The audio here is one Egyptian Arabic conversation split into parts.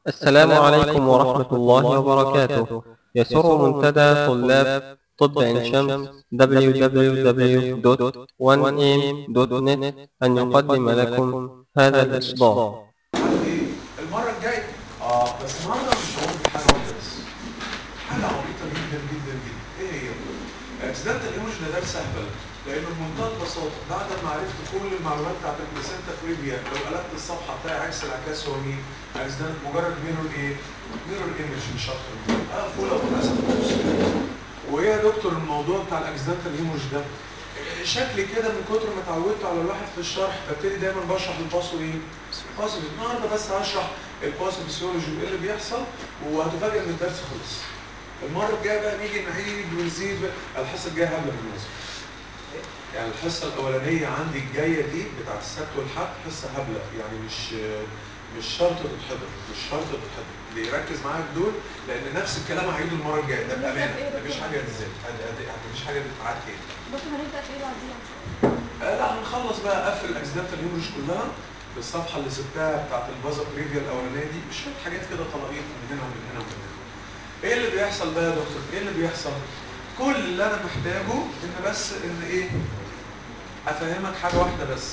السلام عليكم ورحمة الله وبركاته يسر منتدى طلاب طب عين شمس www.1am.net أن يقدم لكم هذا الإصدار ايه المره الجايه اه بس النهارده مش هقول حاجه واحده بس حاجه عبيطه جدا جدا جدا ايه هي اكسيدنت الايموج ده درس اهبل لانه بمنتهى البساطه بعد ما عرفت كل المعلومات بتاعت البلاسينتا فريبيا لو قلبت الصفحه بتاعي عكس العكاس هو مين؟ اكسيدنت مجرد ميرور ايه؟ ميرور ايمج مش اكتر اه فول ابو الاسد وايه يا دكتور الموضوع بتاع الاكسيدنت الايموج ده؟ شكلي كده من كتر ما اتعودت على الواحد في الشرح ببتدي دايما بشرح الباسو ايه؟ باسو النهارده بس هشرح الباسو فيسيولوجي وايه اللي بيحصل وهتفاجئ ان الدرس خلص. المره الجايه بقى نيجي نعيد ونزيد الحصه الجايه هبله بالمناسبه. يعني الحصه الاولانيه عندي الجايه دي بتاعت السبت والحد حصه هبله يعني مش مش شرط تتحضر مش شرط تتحضر اللي يركز معايا في دول لان نفس الكلام هعيده المره الجايه ده بامانه مفيش حاجه تزيد مفيش حاجه تتعاد تاني. دكتور هنبدأ في ايه بعديها ان شاء الله؟ آه لا هنخلص بقى اقفل الاكسيدنت الهيموريج كلها بالصفحه اللي سبتها بتاعت البازا بريفيا الاولانيه دي شويه حاجات كده طلقيت من هنا ومن هنا ومن هنا. ايه اللي بيحصل بقى يا دكتور؟ ايه اللي بيحصل؟ كل اللي انا محتاجه ان بس ان ايه؟ افهمك حاجه واحده بس.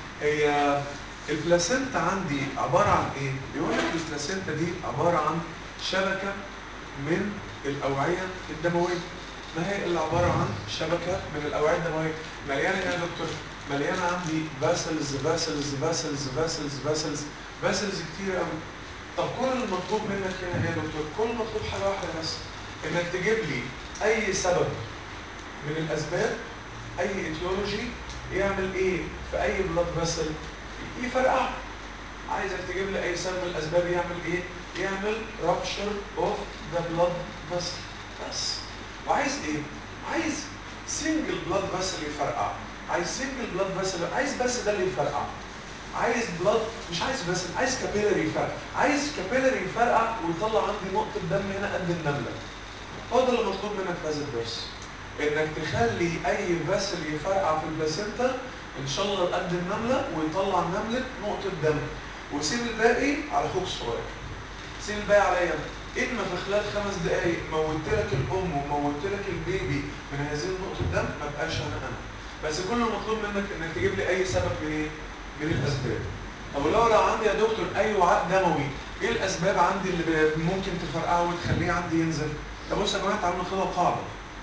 هي البلاسينتا عندي عباره عن ايه؟ بيقول لك البلاسينتا دي عباره عن شبكه من الاوعيه الدمويه. ما هي الا عباره عن شبكه من الاوعيه الدمويه مليانه ايه يا دكتور؟ مليانه عندي فاسلز فاسلز فاسلز فاسلز فاسلز فاسلز كتير قوي. طب كل المطلوب منك هنا ايه يا دكتور؟ كل المطلوب حاجه واحده بس انك تجيب لي اي سبب من الاسباب اي ايتيولوجي يعمل ايه في اي بلاد فاسل يفرقع عايزك تجيب لي اي سبب من الاسباب يعمل ايه؟ يعمل رابشر اوف ذا بلاد فاسل بس وعايز ايه؟ عايز سنجل بلاد فاسل يفرقع عايز سنجل بلاد فاسل عايز بس ده اللي يفرقع عايز بلاد مش عايز بس عايز كابيلاري يفرقع عايز كابيلاري يفرقع ويطلع عندي نقطه دم هنا قد النمله هو ده اللي مطلوب منك في هذا الدرس انك تخلي اي فاسل يفرقع في البلاسينتا ان شاء الله قد النمله ويطلع نمله نقطه دم وسيب الباقي على اخوك الصغير سيب الباقي عليا انا اما في خلال خمس دقايق موتت لك الام وموتت لك البيبي من هذه النقطه الدم ما بقاش انا انا بس كل المطلوب منك انك تجيب لي اي سبب من ايه؟ من الاسباب طب ولو لو عندي يا دكتور اي وعاء دموي ايه الاسباب عندي اللي ممكن تفرقعه وتخليه عندي ينزل؟ طب بص يا جماعه تعالوا ناخدها قاعده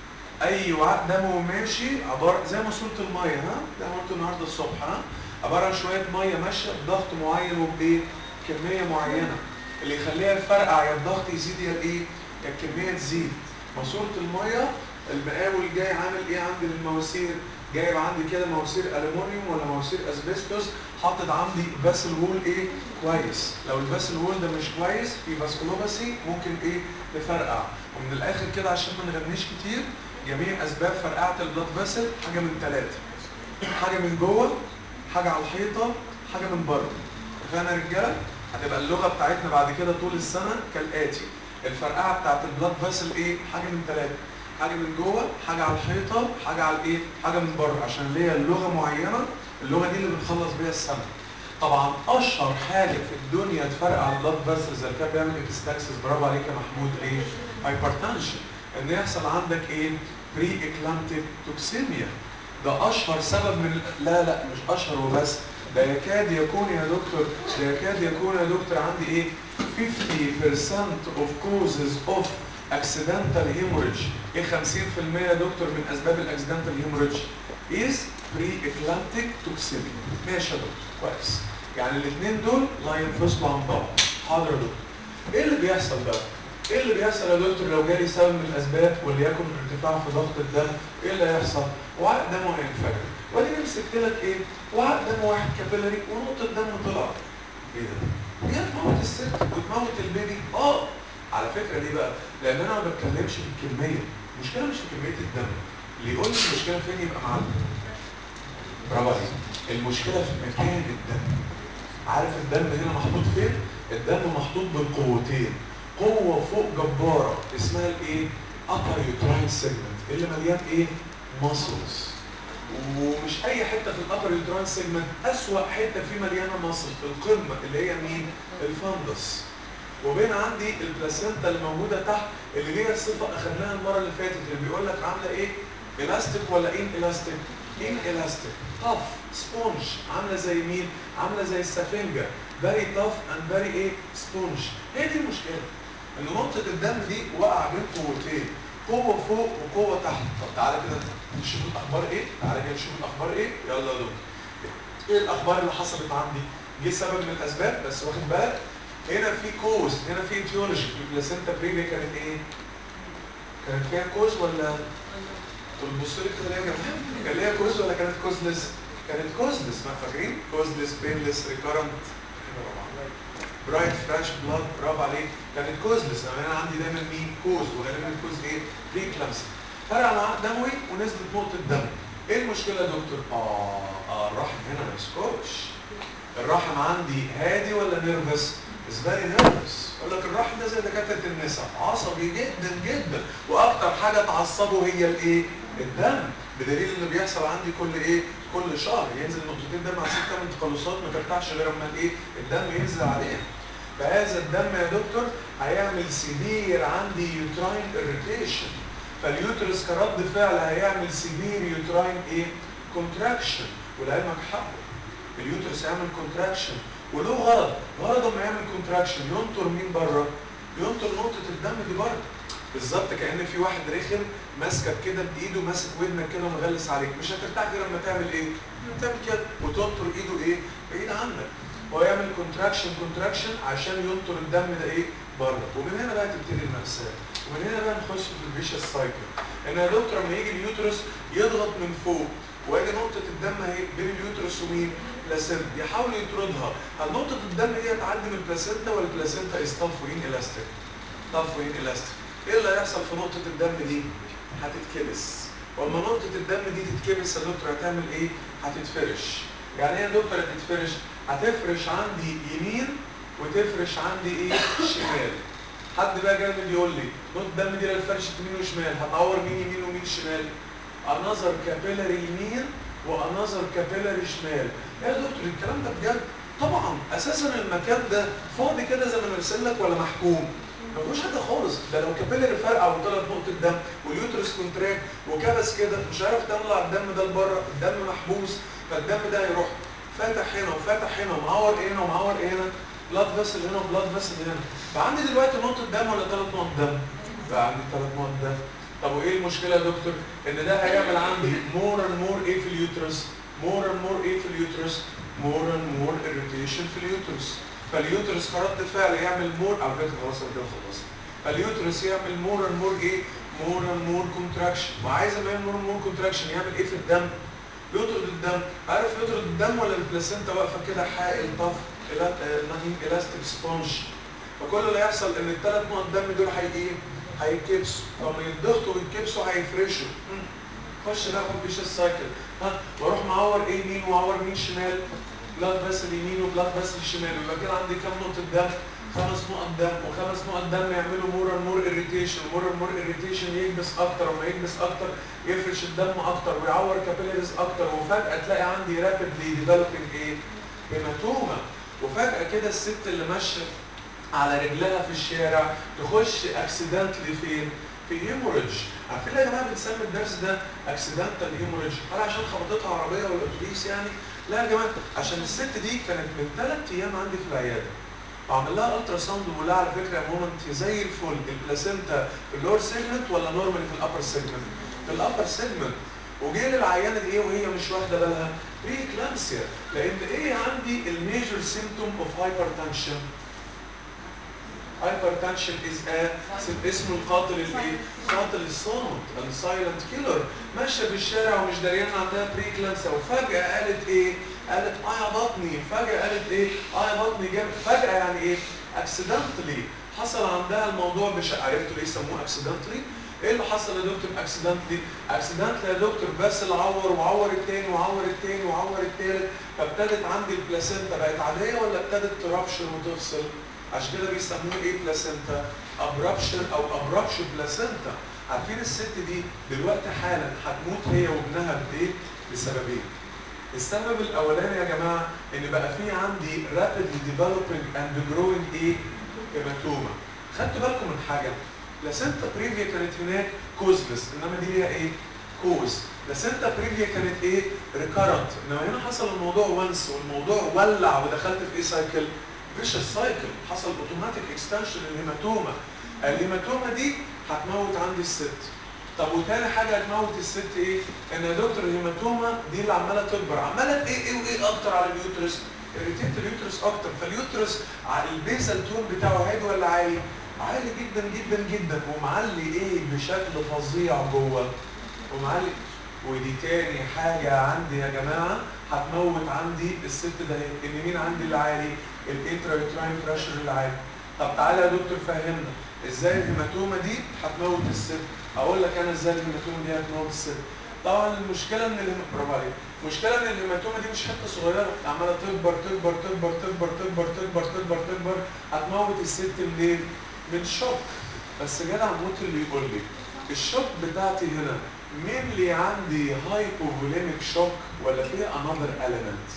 اي وعاء دموي ماشي عباره زي ماسوره الميه ها زي ما قلت النهارده الصبح ها عباره عن شويه ميه ماشيه بضغط معين وبايه؟ كميه معينه اللي يخليها تفرقع يا الضغط يزيد يا الايه؟ يا الكميه تزيد ماسوره الميه المقاول جاي عامل ايه عندي للمواسير؟ جايب عندي كده مواسير الومنيوم ولا مواسير اسبستوس حاطط عندي فاسل وول ايه كويس لو الفاسل وول ده مش كويس في فاسكولوباسي ممكن ايه تفرقع ومن الاخر كده عشان ما نغنيش كتير جميع اسباب فرقعه البلاد فاسل حاجه من ثلاثه حاجه من جوه حاجه على الحيطه حاجه من بره اتفقنا يا رجاله هتبقى اللغه بتاعتنا بعد كده طول السنه كالاتي الفرقعه بتاعت البلاد فاسل ايه حاجه من ثلاثه حاجه من جوه حاجه على الحيطه حاجه على الايه حاجه من بره عشان ليا لغه معينه اللغه دي اللي بنخلص بيها السنه طبعا اشهر حاجه في الدنيا تفرقع البلاد فاسلز اللي كان بيعمل اكستاكسس برافو عليك يا محمود ايه هايبرتنشن ان يحصل عندك ايه بري اكلامتيك توكسيميا ده اشهر سبب من لا لا مش اشهر وبس ده يكاد يكون يا دكتور ده يكاد يكون يا دكتور عندي ايه 50% of causes of accidental hemorrhage ايه 50% يا دكتور من اسباب الاكسيدنتال hemorrhage is pre-eclamptic toxemia ماشي يا دكتور كويس يعني الاثنين دول لا ينفصلوا عن بعض حاضر يا دكتور ايه اللي بيحصل بقى ايه اللي بيحصل يا دكتور لو جالي سبب من الاسباب وليكن ارتفاع في ضغط الدم ايه اللي هيحصل وعاء دم هينفجر وادي مسكت لك ايه وعاء دم واحد كابيلاري ونقطه دم طلعت ايه ده دي هتموت الست وتموت البيبي اه على فكره ليه بقى لان انا ما بتكلمش في الكميه المشكله مش في كميه الدم اللي يقول لي المشكله فين يبقى معلم برافو عليك المشكله في مكان الدم عارف الدم هنا محطوط فين الدم محطوط بالقوتين قوه فوق جباره اسمها الايه upper uterine segment اللي مليان ايه muscles ومش اي حته في الابر يوتراين سيجمنت اسوأ حته فيه مليانه مصل في القمه اللي هي مين الفندس وبين عندي البلاسينتا اللي موجوده تحت اللي ليها صفه اخدناها المره اللي فاتت اللي بيقول لك عامله ايه الاستيك ولا ان الاستيك ان الاستيك طف سبونج عامله زي مين عامله زي السفنجه فيري طف اند فيري ايه سبونج هي دي المشكله ان نقطه الدم دي وقع بين قوتين قوه فوق وقوه تحت طب تعالى كده نشوف الاخبار ايه تعالى كده نشوف الاخبار ايه يلا يا دكتور ايه الاخبار اللي حصلت عندي جه سبب من الاسباب بس واخد بالك هنا في كوز هنا في ايتيولوجي البلاسينتا بريفيا كانت ايه كانت فيها كوز ولا بص لي كده ليه يا جماعه كان ليها كوز ولا كانت كوزلس كانت كوزلس ما فاكرين كوزلس بينلس ريكارنت برايت فريش بلاد برافو عليك كانت كوزلس انا هنا عندي دايما مين كوز وغالبا الكوز ايه بري كلامسي فرع معاه دموي ونزلت نقطه دم ايه المشكله يا دكتور اه اه الرحم هنا ما يسكتش الرحم عندي هادي ولا نيرفس از فيري نيرفس يقول لك الرحم ده زي دكاتره النساء عصبي جدا جدا واكتر حاجه تعصبه هي الايه الدم بدليل اللي بيحصل عندي كل ايه كل شهر ينزل نقطتين دم على ست ثمان تقلصات ما ترتاحش غير اما الايه الدم ينزل عليها فهذا الدم يا دكتور هيعمل سيفير عندي يوتراين اريتيشن فاليوترس كرد فعل هيعمل سيفير يوتراين ايه كونتراكشن ولعلمك حقه اليوترس هيعمل كونتراكشن وله غرض غرضه لما يعمل كونتراكشن ينطر مين بره ينطر نقطه الدم دي بره بالظبط كان في واحد رخم ماسكك كده بايده ماسك ودنك كده ومغلس عليك مش هترتاح غير لما تعمل ايه لما تعمل كده وتنطر ايده ايه بعيد عنك هو يعمل كونتراكشن كونتراكشن عشان ينطر الدم ده ايه بره ومن هنا بقى تبتدي المأساة ومن هنا بقى نخش في الفيشس سايكل ان يا دكتور لما يجي اليوترس يضغط من فوق وادي نقطة الدم اهي بين اليوترس ومين؟ بلاسنتا يحاول يطردها هل نقطة الدم دي هتعدي من البلاسنتا ولا البلاسنتا از طف وين الاستيك؟ طف وين الاستيك ايه اللي هيحصل في نقطة الدم دي؟ هتتكبس ولما نقطة الدم دي تتكبس يا دكتور هتعمل ايه؟ هتتفرش يعني ايه يا دكتور هتتفرش؟ هتفرش عندي يمين وتفرش عندي ايه؟ شمال حد بقى جاي يقول لي نقطة الدم دي لو فرشت يمين وشمال هتعور مين يمين ومين شمال؟ انظر كابيلاري يمين وانظر كابيلاري شمال ايه يا دكتور الكلام ده بجد طبعا اساسا المكان ده فاضي كده زي ما انا برسل لك ولا محكوم ما فيهوش حاجه خالص ده لو كابيلاري فرقع وطلعت نقطه دم واليوترس كونتراكت وكبس كده مش عارف تطلع الدم ده لبره الدم محبوس فالدم ده هيروح فاتح هنا وفاتح هنا ومعور هنا ومعور هنا بلاد فيسل هنا وبلاد فيسل هنا فعندي دلوقتي نقطه دم ولا ثلاث نقط دم؟ بقى عندي ثلاث نقط دم طب وايه المشكله يا دكتور ان ده هيعمل عندي مور اند مور ايه في اليوترس مور اند مور ايه في اليوترس مور اند مور اريتيشن في اليوترس فاليوترس كرد فعل يعمل مور على فكره خلاص انا كده خلصت فاليوترس يعمل مور اند مور ايه مور اند مور كونتراكشن وعايز اما يعمل مور اند مور كونتراكشن يعمل ايه في الدم يطرد الدم عارف يطرد الدم ولا البلاسينتا واقفه كده حائل طف نهين الاستيك سبونج فكل اللي هيحصل ان الثلاث نقط دم دول هي ايه هيتكبسوا لما يتضغطوا ويتكبسوا هيفرشوا خش بقى في الفيشس سايكل ها واروح معور ايه يمين ومعور مين شمال بلاد بس اليمين وبلاد بس الشمال يبقى كده عندي كام نقطه دم خمس نقط دم وخمس نقط دم يعملوا مور اند مور اريتيشن مور اند مور اريتيشن يكبس اكتر وما يكبس اكتر يفرش الدم اكتر ويعور كابيلاريز اكتر وفجاه تلاقي عندي رابيدلي ديفلوبينج ايه هيماتوما وفجاه كده الست اللي ماشيه على رجلها في الشارع تخش اكسيدنتلي فين؟ في هيموريدج عارفين يا جماعه بنسمي الدرس ده اكسيدنتال هيموريدج هل عشان خبطتها عربيه ولا اتوبيس يعني؟ لا يا جماعه عشان الست دي كانت من ثلاث ايام عندي في العياده وعمل لها الترا ساوند وقول لها على فكره يا ماما انت زي الفل البلاسينتا في اللور سيجمنت ولا نورمالي في الابر سيجمنت؟ في الابر سيجمنت وجه للعيانه دي ايه وهي مش واخده بالها؟ بري كلامسيا لان ايه عندي الميجر سيمتوم اوف هايبرتنشن hypertension is a اسم القاتل الايه؟ قاتل الصامت السايلنت كيلر ماشيه في الشارع ومش دريان عندها بريكلانسا وفجاه قالت ايه؟ قالت اه يا بطني فجاه قالت ايه؟ اه يا بطني جامد فجاه يعني ايه؟ اكسيدنتلي حصل عندها الموضوع بش عرفتوا ليه يسموه اكسيدنتلي؟ ايه اللي حصل يا دكتور اكسيدنتلي؟ اكسيدنتلي يا دكتور بس اللي عور وعور التاني وعور التاني وعور التالت فابتدت عندي البلاسينتا بقت عاديه ولا ابتدت ترابشر وتفصل؟ عشان كده بيسموه ايه بلاسينتا؟ ابرابشر او ابرابشر بلاسينتا عارفين الست دي دلوقتي حالا هتموت هي وابنها بايه؟ بسببين السبب الاولاني يا جماعه ان بقى في عندي rapidly developing and growing ايه؟ هيماتوما خدتوا بالكم من حاجه لاسنتا بريفيا كانت هناك كوزلس انما دي ليها ايه كوز لاسنتا بريفيا كانت ايه ريكارنت انما هنا حصل الموضوع وانس والموضوع ولع ودخلت في ايه سايكل فيشس سايكل حصل اوتوماتيك اكستنشن للهيماتوما الهيماتوما دي هتموت عندي الست طب وتاني حاجه هتموت الست ايه؟ ان يا دكتور الهيماتوما دي اللي عماله تكبر عماله ايه ايه وايه اكتر على اليوترس؟ اريتيت اليوترس اكتر فاليوترس ع- البيزل تون بتاعه هادي ولا عالي؟ عالي جدا جدا جدا ومعلي ايه بشكل فظيع جوه ومعلي ودي تاني حاجة عندي يا جماعة هتموت عندي الست ده ان مين عندي اللي عالي؟ الانترايوتراين بريشر اللي عالي طب تعالى يا دكتور فهمنا ازاي الهيماتوما دي هتموت الست اقول لك انا ازاي الهيماتوما دي هتموت الست طبعا المشكله ان الهيم- برافو عليك المشكله ان الهيماتوما دي مش حته صغيره عماله تكبر تكبر تكبر تكبر تكبر تكبر تكبر تكبر هتموت الست منين؟ من شوك بس جدع موت اللي يقول لي الشوك بتاعتي هنا مين اللي عندي هايبوفوليميك شوك ولا في انذر element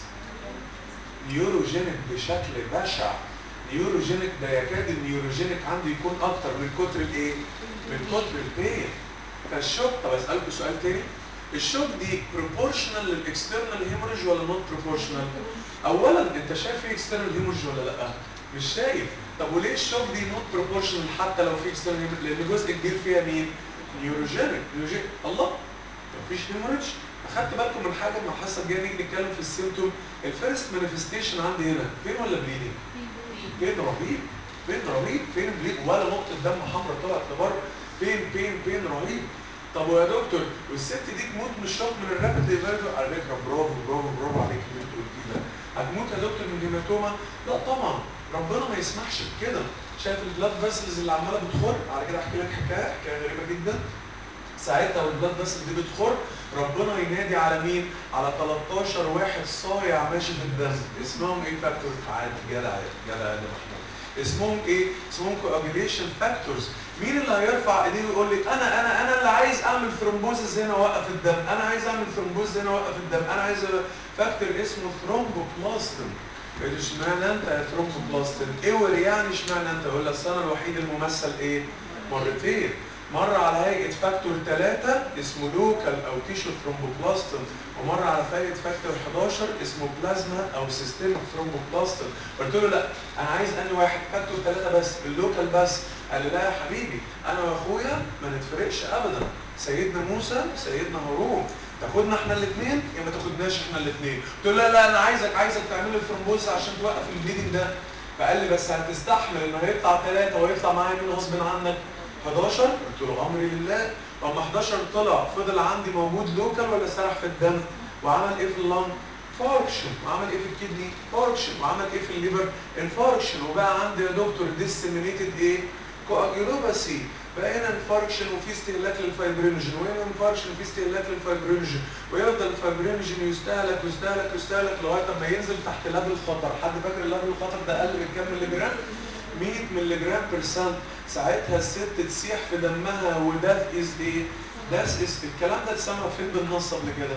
نيوروجينيك بشكل بشع نيوروجينيك ده يكاد النيوروجينيك عندي يكون اكتر من كتر الايه؟ من كتر البين فالشوك طب اسالكم سؤال تاني الشوك دي بروبورشنال للاكسترنال هيموريج ولا نوت بروبورشنال؟ اولا انت شايف في اكسترنال هيموريج ولا لا؟ مش شايف طب وليه الشوك دي نوت بروبورشنال حتى لو في اكسترنال هيموريج؟ لان جزء كبير فيها مين؟ نيوروجينيك نيوروجينيك الله مفيش هيموريج اخدت بالكم من حاجه لما الحصه الجايه نيجي نتكلم في السيمتوم الفيرست مانيفستيشن عندي هنا فين ولا بليدنج؟ فين رهيب فين رهيب فين بليد ولا نقطه دم حمراء طلعت لبره فين فين فين رهيب طب ويا دكتور والست دي تموت من الشوك من الرابد ايفيرجو على فكره برافو برافو برافو عليك اللي انت قلتيه ده هتموت يا دكتور من هيماتوما لا طبعا ربنا ما يسمحش بكده شايف البلاد فيسلز اللي عماله بتخر على كده احكي لك حكايه حكايه غريبه جدا ساعتها والبلاد فيسل دي بتخر ربنا ينادي على مين؟ على 13 واحد صايع ماشي في الدم اسمهم ايه فاكتور؟ عادي جدع جدع يا محمود اسمهم ايه؟ اسمهم كواجيليشن فاكتورز مين اللي هيرفع ايديه ويقول لي انا انا انا اللي عايز اعمل ثرومبوزس هنا اوقف الدم انا عايز اعمل ثرومبوز هنا اوقف الدم انا عايز فاكتور اسمه ثرومبوبلاستين اشمعنى انت يا ثرومبوبلاستين؟ ايه يعني اشمعنى انت؟ يقول لك انا الوحيد الممثل ايه؟ مرتين مرة على هيئة فاكتور 3 اسمه لوكال او تيشو ثرومبوبلاستين ومرة على هيئة فاكتور 11 اسمه بلازما او سيستميك ثرومبوبلاستين قلت له لا انا عايز انهي واحد فاكتور 3 بس اللوكال بس قال لي لا يا حبيبي انا واخويا ما نتفرقش ابدا سيدنا موسى سيدنا هارون تاخدنا احنا الاثنين يا ما تاخدناش احنا الاثنين قلت له لا لا انا عايزك عايزك تعمل لي الثرومبوز عشان توقف البليدنج ده فقال لي بس هتستحمل انه هيطلع ثلاثة ويطلع معايا مين غصب عنك 11 قلت له امري لله لما 11 طلع فضل عندي موجود لوكال ولا سرح في الدم وعمل ايه في اللنج فاركشن وعمل ايه في الكدني فاركشن وعمل ايه في الليفر انفاركشن وبقى عندي يا دكتور ديسيمينيتد ايه كواجيولوباسي بقى هنا انفاركشن وفي استهلاك للفايبرينوجين وهنا انفاركشن وفي استهلاك للفايبرينوجين ويفضل الفايبرينوجين يستهلك يستهلك يستهلك لغايه ما ينزل تحت ليفل الخطر حد فاكر الليفل الخطر ده اقل من كام ملي جرام 100 ملي جرام بيرسنت ساعتها الست تسيح في دمها وده از ايه؟ ده از الكلام ده اتسمى فين بالنص قبل كده؟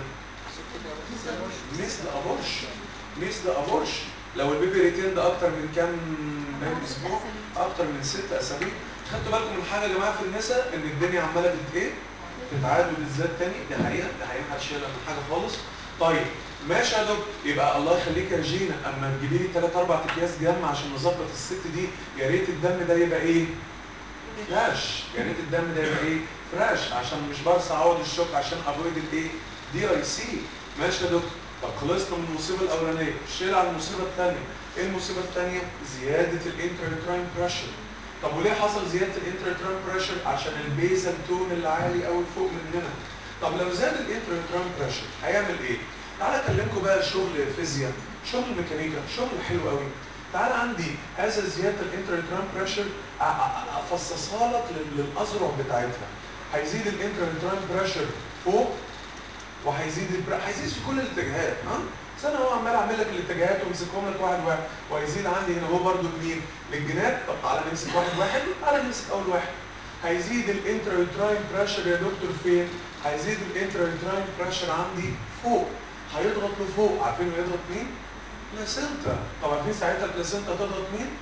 مثل ابورش مثل ابورش لو البيبي ريتين ده اكتر من كام اسبوع اكتر من ست اسابيع خدتوا بالكم من حاجه يا جماعه في النساء ان الدنيا عماله بت ايه؟ تتعاد وبالذات تاني دي حقيقه دي حقيقه محدش يقلق من حاجه خالص طيب ماشي يا دكتور يبقى الله يخليك يا جينا اما تجيبي لي 3 4 اكياس جم عشان نظبط الست دي يا ريت الدم ده يبقى ايه؟ فريش يا ريت الدم ده يبقى ايه؟ فريش عشان مش برص اعوض الشوك عشان افويد الايه؟ دي اي سي ماشي يا دكتور طب خلصنا من المصيبه الاولانيه شيل على المصيبه الثانيه ايه المصيبه الثانيه؟ زياده الانترنتراين بريشر طب وليه حصل زياده الانترنتراين بريشر؟ عشان البيزل تون اللي عالي قوي فوق مننا طب لو زاد الانترنتراين بريشر هيعمل ايه؟ تعالى اكلمكم بقى شغل فيزياء شغل ميكانيكا شغل حلو قوي تعالى عندي هذا زياده الانترنتراين بريشر افصصها لك لل- للاذرع بتاعتها هيزيد الانترنتراين بريشر فوق وهيزيد البر... هيزيد في كل الاتجاهات ها بس انا هو عمال اعمل لك الاتجاهات وامسكهم لك واحد واحد وهيزيد عندي هنا هو برده لمين؟ للجناب طب تعالى نمسك واحد واحد تعالى نمسك اول واحد هيزيد الانترنتراين بريشر يا دكتور فين؟ هيزيد الانترنتراين بريشر عندي فوق هيضغط لفوق عارفين هو يضغط مين؟ بلاسنتا طب عارفين ساعتها البلاسنتا تضغط مين؟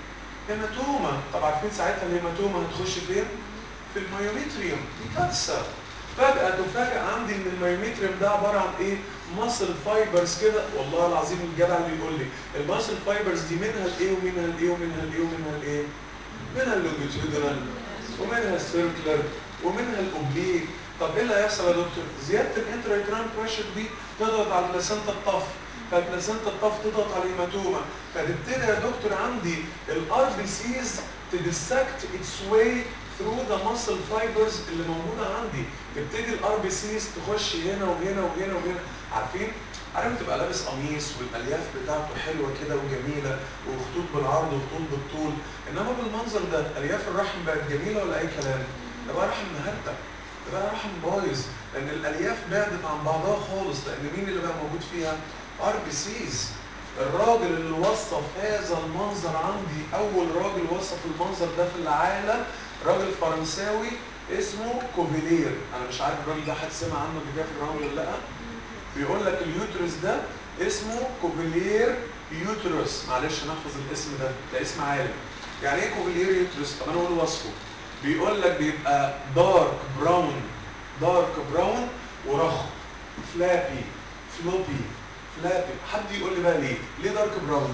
هيماتوما طب عارفين ساعتها الهيماتوما هتخش فين؟ في المايوميتريوم دي كارثه فجأة تفاجأ عندي ان المايوميتريوم ده عبارة عن ايه؟ ماسل فايبرز كده والله العظيم الجدع اللي يقول لي الماسل فايبرز دي منها الايه ومنها الايه ومنها الايه ومنها الايه؟ منها اللونجيتيودنال ومنها السيركلر ومنها الاوبليك طب ايه اللي هيحصل يا دكتور؟ زيادة الانترايتران بريشر دي تضغط على البلاسنتا الطف فالبلاسنتا الطف تضغط على الهيماتوما فتبتدي يا دكتور عندي الار بي سيز تدسكت اتس واي ثرو ذا ماسل فايبرز اللي موجوده عندي تبتدي الار بي سيز تخش هنا وهنا وهنا وهنا عارفين عارف تبقى لابس قميص والالياف بتاعته حلوه كده وجميله وخطوط بالعرض وخطوط بالطول انما بالمنظر ده الياف الرحم بقت جميله ولا اي كلام ده بقى رحم مهرتك ده بقى رحم بايظ لان الالياف بعدت عن بعضها خالص لان مين اللي بقى موجود فيها ار بي سيز الراجل اللي وصف هذا المنظر عندي اول راجل وصف المنظر ده في العالم راجل فرنساوي اسمه كوفيلير انا مش عارف الراجل ده حد سمع عنه قبل كده في الراوند ولا لا بيقول لك اليوترس ده اسمه كوفيلير يوترس معلش نحفظ الاسم ده ده اسم عالم يعني ايه كوفيلير يوترس طب انا اقول وصفه بيقول لك بيبقى دارك براون دارك براون ورخو فلابي فلوبي فلابي حد يقول لي بقى ليه ليه دارك براون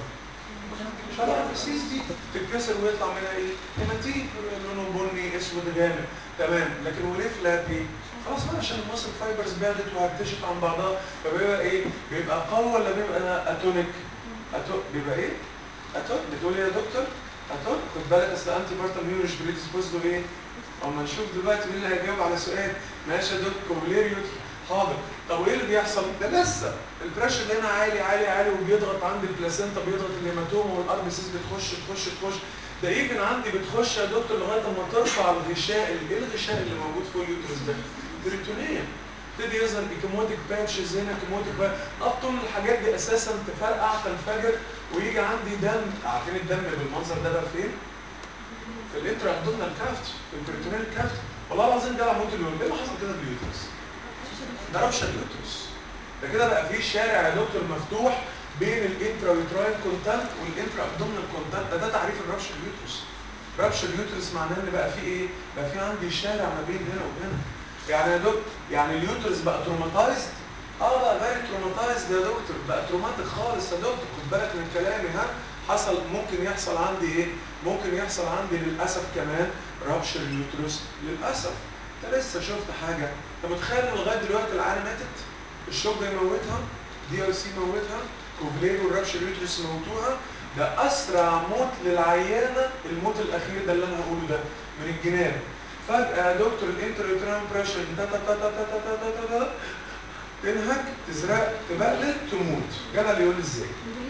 عشان الفسيس دي تتكسر ويطلع منها ايه؟ هيماتين لونه بني اسود غامق تمام لكن وليه فلابي؟ خلاص بقى عشان المصل فايبرز بعدت وهتكتشف عن بعضها فبيبقى ايه؟ بيبقى قوي ولا بيبقى اتونيك؟ أتو... بيبقى ايه؟ اتون بتقول يا دكتور؟ اتون خد بالك اصل انتي بارتم هيوريش بريدسبوز له ايه؟ اما نشوف دلوقتي مين اللي هيجاوب على سؤال ماشي يا دكتور كوفليريوت حاضر طب وايه اللي بيحصل؟ ده لسه البريشر هنا عالي عالي عالي وبيضغط عند البلاسينتا بيضغط الهيماتوما والار بي سيز بتخش تخش تخش ده يمكن عندي بتخش يا دكتور لغايه اما ترفع الغشاء ايه الغشاء اللي موجود فوق اليوترس ده؟ بريتونيه تبتدي يظهر بكيموتيك باتشز هنا كيموتيك ابطن الحاجات دي اساسا تفرقع تنفجر ويجي عندي دم عارفين الدم بالمنظر ده بقى فين؟ في الانترا ابدومينال كافت في البريتونيال كافت والله العظيم ده موت اليوم ايه اللي حصل كده باليوترس؟ ده ربشه اليوترس ده كده بقى في شارع يا دكتور مفتوح بين الانترا يوتراين كونتاكت والانترا ابدومينال كونتاكت ده, ده تعريف الربش اليوترس ربش اليوترس معناه ان بقى في ايه؟ بقى في عندي شارع ما بين هنا وهنا يعني يا دكتور يعني اليوترس بقى تروماتايزد اه بقى فيري تروماتايزد يا دكتور بقى تروماتيك خالص يا دكتور خد بالك من كلامي ها حصل ممكن يحصل عندي ايه؟ ممكن يحصل عندي للاسف كمان ربش اليوترس للاسف انت لسه شفت حاجه انت متخيل ان لغايه دلوقتي العالم ماتت؟ الشوك ده يموتها دي ار سي موتها كوفلير والربش اليوترس موتوها ده اسرع موت للعيانه الموت الاخير ده اللي انا هقوله ده من الجنان فجاه يا دكتور الانتريتران بريشر تا تا تا تا تا تا تا تا تا تنهك تزرق تبقلل تموت جدع اللي يقول ازاي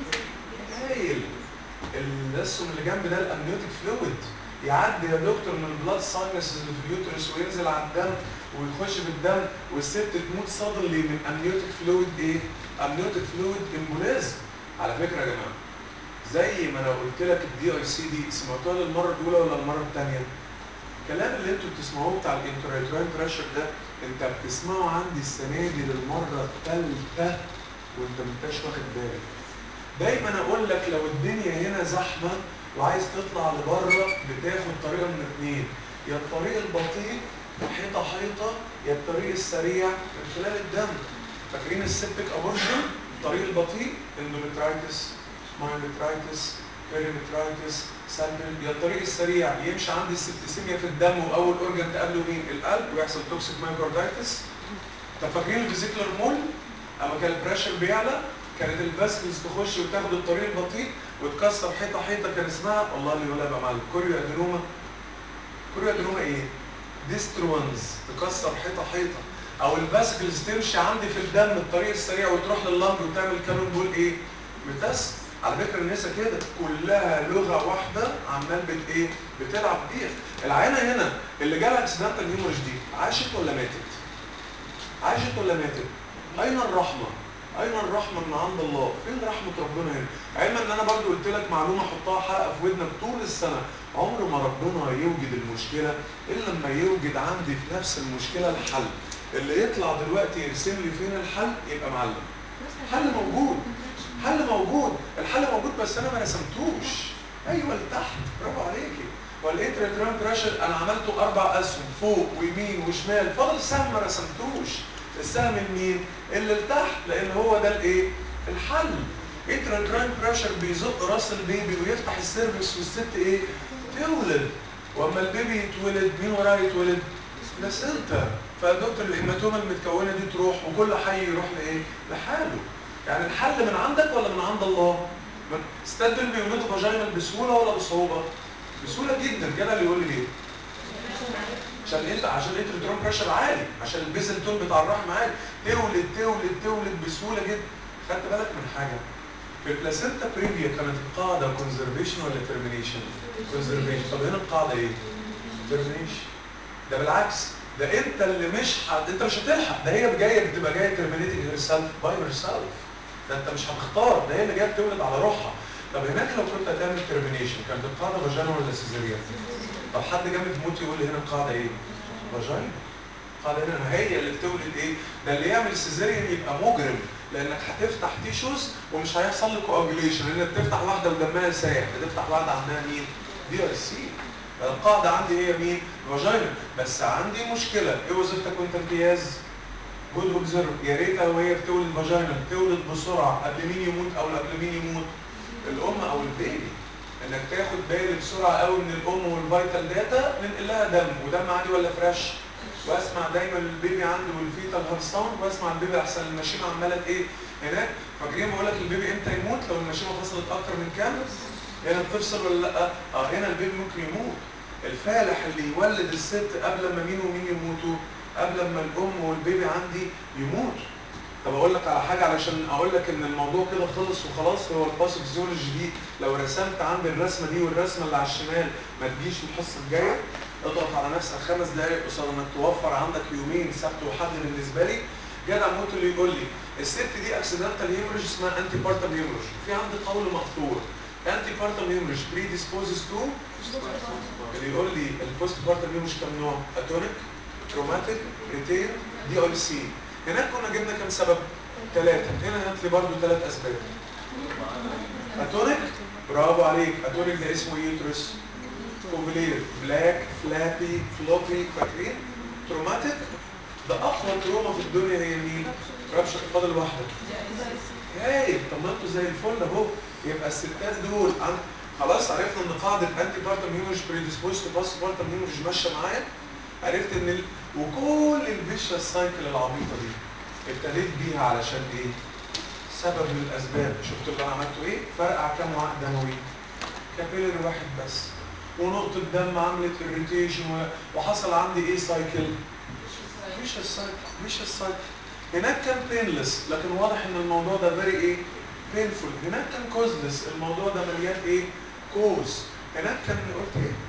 هايل الرسم اللي جنب ده الامنيوتيك فلويد يعدي يا دكتور من البلاد ساينس اللي في اليوترس وينزل على الدم ويخش في الدم والست تموت صدرلي من امنيوتيك فلويد ايه؟ امنيوتيك فلويد امبوليزم على فكره يا جماعه زي ما انا قلت لك الدي اي سي دي سمعتوها للمره الاولى ولا المره الثانيه؟ الكلام اللي انتوا بتسمعوه بتاع الانترايتراين بريشر ده انت بتسمعه عندي السنه دي للمره الثالثه وانت ما انتش واخد بالك. دايما اقول لك لو الدنيا هنا زحمه وعايز تطلع لبره بتاخد طريقه من اثنين يا الطريق البطيء حيطه حيطه يا الطريق السريع من خلال الدم فاكرين السبتك ابورشن الطريق البطيء اندومترايتس مايومترايتس بيريمترايتس سالبل يا الطريق السريع يمشي عندي السبتسيميا في الدم واول اورجن تقابله مين القلب ويحصل توكسيك مايوكاردايتس طب فاكرين الفيزيكولار مول اما كان البريشر بيعلى كانت الفاسكلز تخش وتاخد الطريق البطيء وتكسر حيطه حيطه كان اسمها والله اللي يقولها بقى معلم كوريو ادينوما كوريو ادينوما ايه؟ ديستروانز تكسر حيطه حيطه او الفاسكلز تمشي عندي في الدم الطريق السريع وتروح لللنج وتعمل كانون بول ايه؟ متس على فكره النسا كده كلها لغه واحده عمال بت ايه؟ بتلعب بيها العينه هنا اللي جالها اكسيدنتال هيموريج دي عاشت ولا ماتت؟ عاشت ولا ماتت؟ اين الرحمه؟ اين الرحمه من عند الله؟ فين رحمه ربنا هنا؟ علما ان انا برضو قلت لك معلومه حطها حلقه في ودنك طول السنه عمر ما ربنا يوجد المشكله الا لما يوجد عندي في نفس المشكله الحل اللي يطلع دلوقتي يرسم لي فين الحل يبقى معلم حل موجود حل موجود الحل موجود بس انا ما رسمتوش ايوه لتحت برافو عليكي والانترا بريشر انا عملته اربع اسهم فوق ويمين وشمال فاضل السهم ما رسمتوش السهم المين اللي لتحت لان هو ده الايه الحل انترا بريشر بيزق راس البيبي ويفتح السيرفكس والست ايه تولد واما البيبي يتولد مين وراه يتولد بلاسنتا فدكتور الهيماتوما المتكونه دي تروح وكل حي يروح لايه لحاله يعني الحل من عندك ولا من عند الله من استاد دول بيولدوا فاجينال بسهوله ولا بصعوبه بسهوله جدا كده اللي يقول لي ليه عشان انت عشان الانترترون بريشر عالي عشان البيزل تون بتاع الرحم عالي تولد تولد تولد بسهوله جدا خدت بالك من حاجه في البلاسينتا بريفيا كانت القاعده كونزرفيشن ولا ترمينيشن كونزرفيشن طب هنا القاعده ايه ترمينيشن ده بالعكس ده انت اللي مش ح... انت مش هتلحق ده هي جايه بتبقى جايه ترمينيتنج هير سيلف باي هير سيلف ده انت مش هتختار ده هي اللي جايه بتولد على روحها طب هناك لو كنت هتعمل ترمينيشن كانت القاعده فاجينا ولا سيزيريان طب حد جامد موت يقول لي هنا القاعده ايه فاجينا القاعده هنا ما هي اللي بتولد ايه ده اللي يعمل سيزيريان يبقى مجرم لانك هتفتح تيشوز ومش هيحصل لك كواجوليشن لانك بتفتح واحده ودمها سايح بتفتح واحده عندها مين دي ار سي القاعده عندي هي مين فاجينا بس عندي مشكله ايه وظيفتك وانت امتياز جود اوبزرف يا ريتها وهي بتولد فاجينا بتولد بسرعه قبل مين يموت او قبل مين يموت الام او البيبي انك تاخد بالك بسرعه قوي من الام والفيتال داتا ننقل لها دم ودم عادي ولا فريش واسمع دايما البيبي عنده والفيتال هارت ساوند واسمع البيبي احسن المشيمه عماله ايه هناك فاكرين بقول لك البيبي امتى يموت لو المشيمه فصلت اكتر من كام هنا بتفصل ولا لا اه هنا البيبي ممكن يموت الفالح اللي يولد الست قبل ما مين ومين يموتوا قبل ما الام والبيبي عندي يموت طب اقول لك على حاجه علشان اقول لك ان الموضوع كده خلص وخلاص هو الباثوفيزيولوجي دي لو رسمت عندي الرسمه دي والرسمه اللي على الشمال ما تجيش الحصه الجايه اضغط على نفسك خمس دقائق قصاد انك توفر عندك يومين سبت وحد بالنسبه لي جدع موت اللي يقول لي الست دي اكسيدنتال هيموريج اسمها انتي بارتم هيموريج في عندي قول مقطوع انتي بارتم هيموريج بري ديسبوزز تو اللي يقول لي البوست بارتم هيموريج كام نوع اتونيك تروماتيك ريتين دي ار سي هناك كنا جبنا كام سبب ثلاثة هنا هات لي برضه ثلاث اسباب اتونيك برافو عليك اتونيك ده اسمه يوترس اوفلير بلاك فلابي فلوبي فاكرين تروماتيك ده اقوى تروما في الدنيا هي مين رابشر فاضل واحده هاي طب ما انتوا زي الفل اهو يبقى الستات دول عن خلاص عرفنا ان قاعده انتي بارتم هيموريج بريديسبوز تو باس بارتم هيموريج ماشيه معايا عرفت ان ال... وكل الفيشا سايكل العبيطه دي ابتديت بيها علشان ايه سبب من الاسباب شفتوا اللي انا عملته ايه فرقع كام وعاء دموي كابيلر واحد بس ونقطة دم عملت اريتيشن وحصل عندي ايه سايكل مش السايكل مش السايكل هناك كان بينلس لكن واضح ان الموضوع ده فيري ايه بينفول هناك كان كوزلس الموضوع ده مليان ايه كوز هناك كان قلت ايه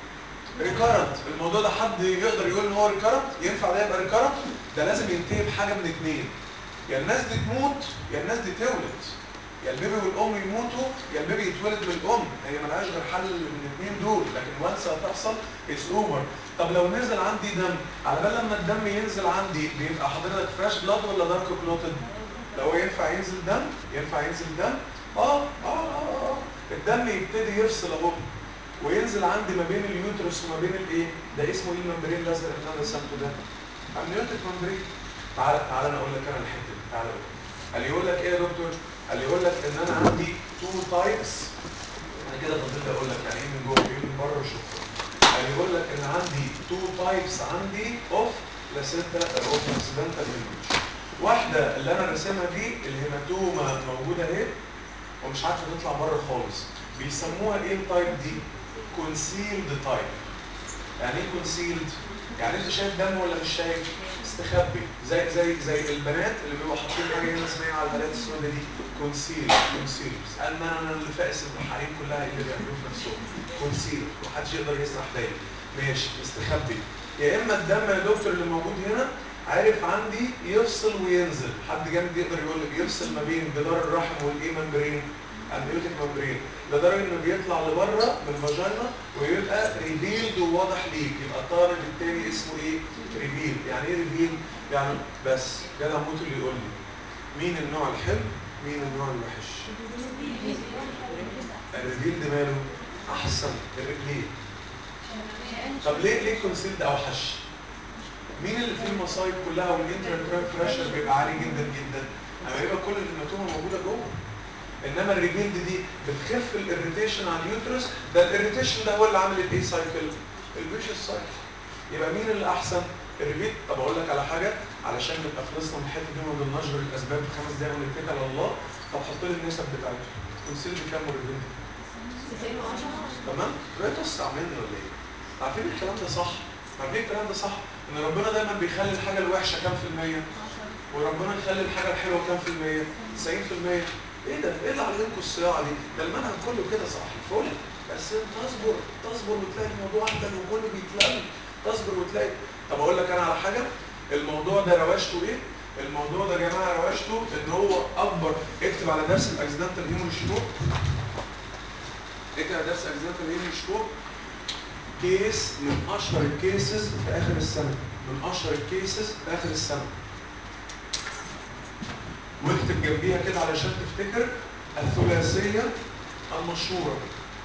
ريكارنت الموضوع ده حد يقدر يقول ان هو ريكارنت ينفع ده يبقى ريكارنت ده لازم ينتهي بحاجه من اتنين يا الناس دي تموت يا الناس دي تولد يا البيبي والام يموتوا يا البيبي يتولد بالام هي ملهاش غير حل من الاثنين دول لكن وانس هتحصل اتس اوفر طب لو نزل عندي دم على بال لما الدم ينزل عندي بيبقى حضرتك فريش بلاد ولا دارك كلوتد لو ينفع ينزل دم ينفع ينزل دم اه اه اه, آه. الدم يبتدي يفصل اهو وينزل عندي ما بين اليوترس وما بين الايه ده اسمه ايه الممبرين الازرق اللي انا رسمته ده امنيوتيك ممبرين تعال تعال انا اقول لك انا الحته دي تعال اقول قال يقول لك ايه يا دكتور قال يقول لك ان انا عندي تو تايبس انا كده فضلت اقول لك يعني ايه من جوه ايه من بره شكرا قال يقول لك ان عندي تو تايبس عندي اوف لاسيتا اوف اكسيدنتال هيموريج واحده اللي انا راسمها دي الهيماتوما موجوده اهي ومش عارفه تطلع بره خالص بيسموها ايه التايب دي كونسيلد تايب يعني ايه كونسيلد يعني انت شايف دم ولا مش شايف استخبي زي زي زي البنات اللي بيبقوا حاطين حاجه هنا اسمها على البنات السوداء دي كونسيل كونسيل انا انا اللي فاقس الحريم كلها اللي بيعملوه في نفسهم كونسيل محدش يقدر يسرح بالي ماشي مستخبي يا اما الدم يا دكتور اللي موجود هنا عارف عندي يفصل وينزل حد جامد يقدر يقول لي بيفصل ما بين جدار الرحم والايه ممبرين امنيوتيك ممبرين لدرجه انه بيطلع لبره من الفاجينا ويبقى ريفيلد وواضح ليك يبقى الطالب التاني اسمه ايه؟ ريفيل يعني ايه ريفيل؟ يعني بس جدع موت اللي يقول لي مين النوع الحلو؟ مين النوع الوحش؟ الريفيل ده ماله؟ احسن الرجلين طب ليه ليه كونسيلد اوحش مين اللي فيه المصايب كلها والانترا بريشر بيبقى عالي جدا جدا اما يبقى كل الهيماتوما موجوده جوه انما الريجيلد دي بتخف الاريتيشن على اليوترس ده الاريتيشن ده هو اللي عامل الايه سايكل الفيشس سايكل يبقى مين اللي احسن الريجيلد طب اقول لك على حاجه علشان نبقى خلصنا من الحته دي وما ضلناش غير الاسباب بخمس دقايق ونتكل على الله طب حط لي النسب بتاعته كونسيل بكام والريجيلد تمام يبقى توسع مني ولا ايه عارفين الكلام ده صح عارفين الكلام ده صح ان ربنا دايما بيخلي الحاجه الوحشه كام في الميه وربنا يخلي الحاجه الحلوه كام في الميه 90% ايه ده ايه اللي علمكم الصياعه دي ده المنهج كله كده صح الفل بس تصبر تصبر وتلاقي الموضوع عندك وكله بيتلم تصبر وتلاقي طب اقول لك انا على حاجه الموضوع ده رواشته ايه الموضوع ده يا جماعه رواشته ان هو اكبر اكتب على درس الاكسيدنتال هيومن ستروك اكتب على درس الاكسيدنتال هيومن ستروك كيس من اشهر الكيسز في اخر السنه من اشهر الكيسز في اخر السنه واكتب جنبيها كده علشان تفتكر الثلاثيه المشهوره